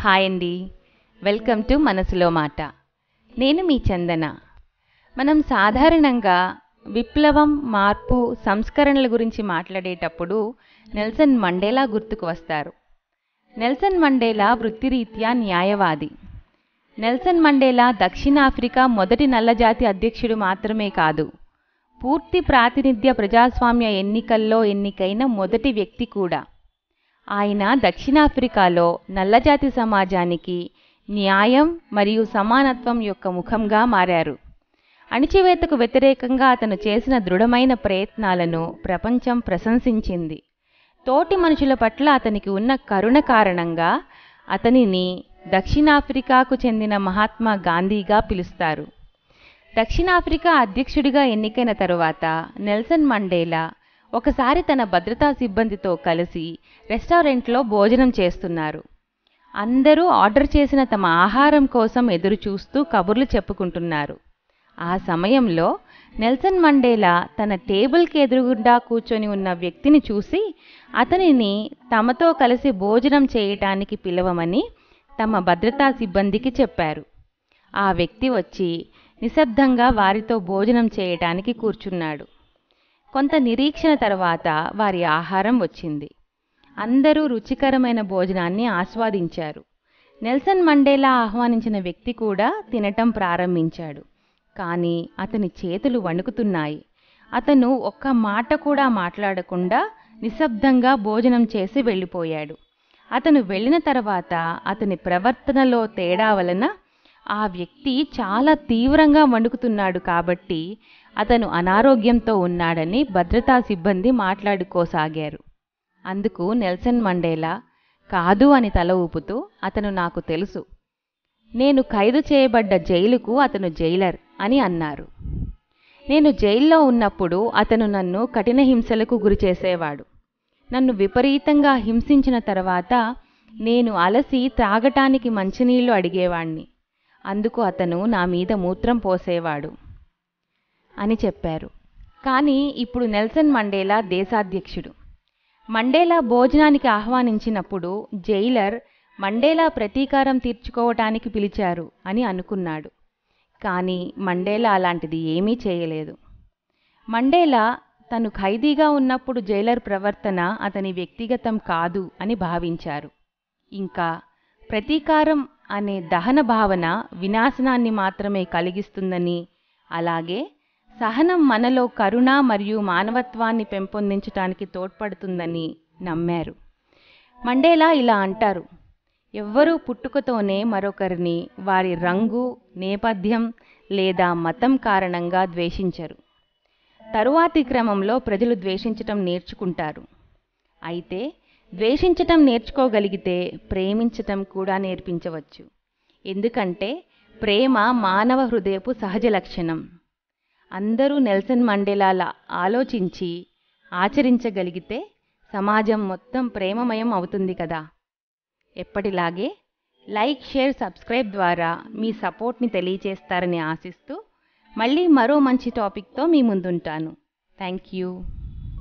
hi అండి welcome to మనసులో మాట నేను మీ చందన మనం సాధారణంగా విప్లవం మార్పు సంస్కరణల గురించి మాట్లాడేటప్పుడు నెల్సన్ మండేలా గుర్తుకు వస్తారు నెల్సన్ మండేలా వృత్తిరీత్యా న్యాయవాది నెల్సన్ మండేలా దక్షిణాఫ్రికా మొదటి నల్లజాతి అధ్యక్షుడు మాత్రమే కాదు పూర్తి ప్రాతినిధ్య ప్రజాస్వామ్య ఎన్నికల్లో ఎన్నికైన మొదటి వ్యక్తి కూడా ఆయన దక్షిణాఫ్రికాలో నల్లజాతి సమాజానికి న్యాయం మరియు సమానత్వం యొక్క ముఖంగా మారారు అణిచివేతకు వ్యతిరేకంగా అతను చేసిన దృఢమైన ప్రయత్నాలను ప్రపంచం ప్రశంసించింది తోటి మనుషుల పట్ల అతనికి ఉన్న కరుణ కారణంగా అతనిని దక్షిణాఫ్రికాకు చెందిన మహాత్మా గాంధీగా పిలుస్తారు దక్షిణాఫ్రికా అధ్యక్షుడిగా ఎన్నికైన తరువాత నెల్సన్ మండేలా ఒకసారి తన భద్రతా సిబ్బందితో కలిసి రెస్టారెంట్లో భోజనం చేస్తున్నారు అందరూ ఆర్డర్ చేసిన తమ ఆహారం కోసం ఎదురు చూస్తూ కబుర్లు చెప్పుకుంటున్నారు ఆ సమయంలో నెల్సన్ మండేలా తన టేబుల్కి ఎదురుగుండా కూర్చొని ఉన్న వ్యక్తిని చూసి అతనిని తమతో కలిసి భోజనం చేయటానికి పిలవమని తమ భద్రతా సిబ్బందికి చెప్పారు ఆ వ్యక్తి వచ్చి నిశ్శబ్దంగా వారితో భోజనం చేయటానికి కూర్చున్నాడు కొంత నిరీక్షణ తర్వాత వారి ఆహారం వచ్చింది అందరూ రుచికరమైన భోజనాన్ని ఆస్వాదించారు నెల్సన్ మండేలా ఆహ్వానించిన వ్యక్తి కూడా తినటం ప్రారంభించాడు కానీ అతని చేతులు వణుకుతున్నాయి అతను ఒక్క మాట కూడా మాట్లాడకుండా నిశ్శబ్దంగా భోజనం చేసి వెళ్ళిపోయాడు అతను వెళ్ళిన తర్వాత అతని ప్రవర్తనలో తేడా వలన ఆ వ్యక్తి చాలా తీవ్రంగా వణుకుతున్నాడు కాబట్టి అతను అనారోగ్యంతో ఉన్నాడని భద్రతా సిబ్బంది మాట్లాడుకోసాగారు అందుకు నెల్సన్ మండేలా కాదు అని తల ఊపుతూ అతను నాకు తెలుసు నేను ఖైదు చేయబడ్డ జైలుకు అతను జైలర్ అని అన్నారు నేను జైల్లో ఉన్నప్పుడు అతను నన్ను కఠిన హింసలకు గురి చేసేవాడు నన్ను విపరీతంగా హింసించిన తర్వాత నేను అలసి త్రాగటానికి మంచినీళ్లు అడిగేవాణ్ణి అందుకు అతను నా మీద మూత్రం పోసేవాడు అని చెప్పారు కానీ ఇప్పుడు నెల్సన్ మండేలా దేశాధ్యక్షుడు మండేలా భోజనానికి ఆహ్వానించినప్పుడు జైలర్ మండేలా ప్రతీకారం తీర్చుకోవటానికి పిలిచారు అని అనుకున్నాడు కానీ మండేలా అలాంటిది ఏమీ చేయలేదు మండేలా తను ఖైదీగా ఉన్నప్పుడు జైలర్ ప్రవర్తన అతని వ్యక్తిగతం కాదు అని భావించారు ఇంకా ప్రతీకారం అనే దహన భావన వినాశనాన్ని మాత్రమే కలిగిస్తుందని అలాగే సహనం మనలో కరుణ మరియు మానవత్వాన్ని పెంపొందించడానికి తోడ్పడుతుందని నమ్మారు మండేలా ఇలా అంటారు ఎవ్వరూ పుట్టుకతోనే మరొకరిని వారి రంగు నేపథ్యం లేదా మతం కారణంగా ద్వేషించరు తరువాతి క్రమంలో ప్రజలు ద్వేషించటం నేర్చుకుంటారు అయితే ద్వేషించటం నేర్చుకోగలిగితే ప్రేమించటం కూడా నేర్పించవచ్చు ఎందుకంటే ప్రేమ మానవ హృదయపు సహజ లక్షణం అందరూ నెల్సన్ మండేలాలా ఆలోచించి ఆచరించగలిగితే సమాజం మొత్తం ప్రేమమయం అవుతుంది కదా ఎప్పటిలాగే లైక్ షేర్ సబ్స్క్రైబ్ ద్వారా మీ సపోర్ట్ని తెలియజేస్తారని ఆశిస్తూ మళ్ళీ మరో మంచి టాపిక్తో మీ ముందుంటాను థ్యాంక్ యూ